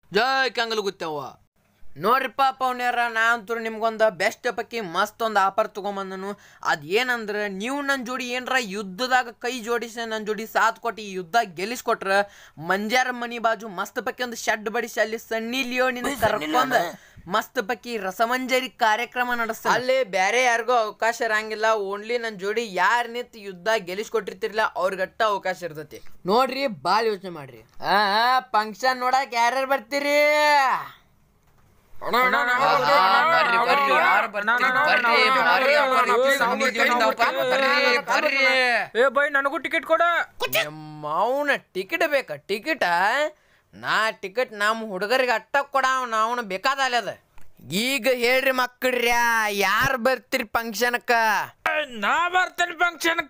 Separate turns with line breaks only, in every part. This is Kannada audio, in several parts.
ಜೈ ಕಂಗಲ್ ಗುತ್ತವ್ವ ನೋಡ್ರಿಪ್ಪ ಪೌಣ್ಯಾರ ನಾ ಅಂತೂ ನಿಮ್ಗೊಂದು ಬೆಸ್ಟ್ ಪಕ್ಕಿ ಮಸ್ತ್ ಒಂದು ಆಫರ್ ತೊಗೊಂಬಂದನು ಅದು ಏನಂದ್ರೆ ನೀವು ನನ್ನ ಜೋಡಿ ಏನರ ಯುದ್ಧದಾಗ ಕೈ ಜೋಡಿಸಿ ನನ್ನ ಜೋಡಿ ಸಾಥ್ ಕೊಟ್ಟು ಈ ಯುದ್ಧ ಗೆಲ್ಲಿಸ್ಕೊಟ್ರ ಮಂಜಾರ ಮನಿ ಬಾಜು ಮಸ್ತ್ ಪಕ್ಕಿ ಒಂದು ಶೆಡ್ ಬಡಿಸಿ ಅಲ್ಲಿ ಸಣ್ಣಿ ಲಿಯೋನಿನ ಕರ್ಕೊಂಡ್ ಮಸ್ತ್ ಪಕ್ಕಿ ರಸಮಂಜರಿ ಕಾರ್ಯಕ್ರಮ ನಡೆಸ್ತಾರೆ ಅಲ್ಲಿ ಬೇರೆ ಯಾರಿಗೂ ಅವಕಾಶ ಇರಂಗಿಲ್ಲ ಓನ್ಲಿ ನನ್ನ ಜೋಡಿ ಯಾರು ನಿಂತು ಯುದ್ಧ ಗೆಲ್ಲಿಸ್ಕೊಟ್ಟಿರ್ತಿರ್ಲಿಲ್ಲ ಅವ್ರಿಗಟ್ಟ ಅವಕಾಶ ಇರ್ತೈತಿ ನೋಡ್ರಿ ಭಾಳ ಯೋಚನೆ ಮಾಡ್ರಿ ಆ ಫಂಕ್ಷನ್ ನೋಡಕ್ ಯಾರ್ಯಾರು ಬರ್ತೀರಿ ಬರ್ರಿ ಬರ್ರಿ ಯಾರು ಬರ್ತೀರಿ ಬರ್ರಿ ಬರ್ರಿ ಸನ್ನಿ ಲಿಯೋನಿಂದ ಬರ್ರಿ ಬರ್ರಿ
ಏ ಬೈ ನನಗೂ ಟಿಕೆಟ್ ಕೊಡ
ಅವನ ಟಿಕೆಟ್ ಬೇಕ ಟಿಕೆಟ್ ನಾ ಟಿಕೆಟ್ ನಮ್ಮ ಹುಡುಗರಿಗೆ ಅಟ್ಟ ಕೊಡ ಅವನ ಬೇಕಾದಲ್ಲ ಅದ ಈಗ ಹೇಳ್ರಿ ಮಕ್ಕಳ್ರ್ಯಾ ಯಾರು ಬರ್ತೀರಿ ಫಂಕ್ಷನ್ಕ
ನಾ ಬರ್ತೇನೆ ಫಂಕ್ಷನ್ಕ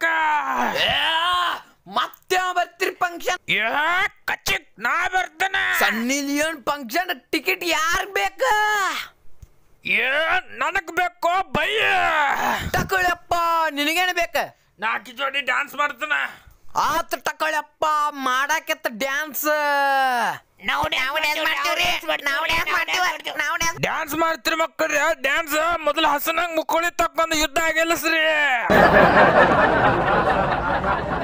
ಮತ್ತೆ ಬರ್ತೀರಿ ಫಂಕ್ಷನ್
ಏ ಕಚ್ಚಿಕ್ ನಾ ಬರ್ತೇನೆ
ಸನ್ನಿ ಲಿಯೋನ್ ಫಂಕ್ಷನ್ ಟಿಕೆಟ್ ಯಾರ್ ಬೇಕ
ಏ ನನಗ್ ಬೇಕೋ ಬೈ
ತಕೊಳ್ಳಪ್ಪ ನಿನಗೇನು ಬೇಕ
ನಾಲ್ಕು ಜೋಡಿ ಡ್ಯಾನ್ಸ್ ಮಾಡ್ತೇನೆ
ಆತ ತಕೊಳ್ಳಪ್ಪ ಮಾಡಾಕೆತ್ತ ಡ್ಯಾನ್ಸ್
ಡ್ಯಾನ್ಸ್ ಮಾಡ್ತೀರಿ ಮಕ್ಕಳ್ರಿ ಡ್ಯಾನ್ಸ್ ಮೊದಲು ಹಸನಂಗ್ ಮುಕ್ಕೋಳಿ ತಕ್ಕೊಂದು ಯುದ್ಧ ಗೆಲ್ಲಿಸ್ರಿ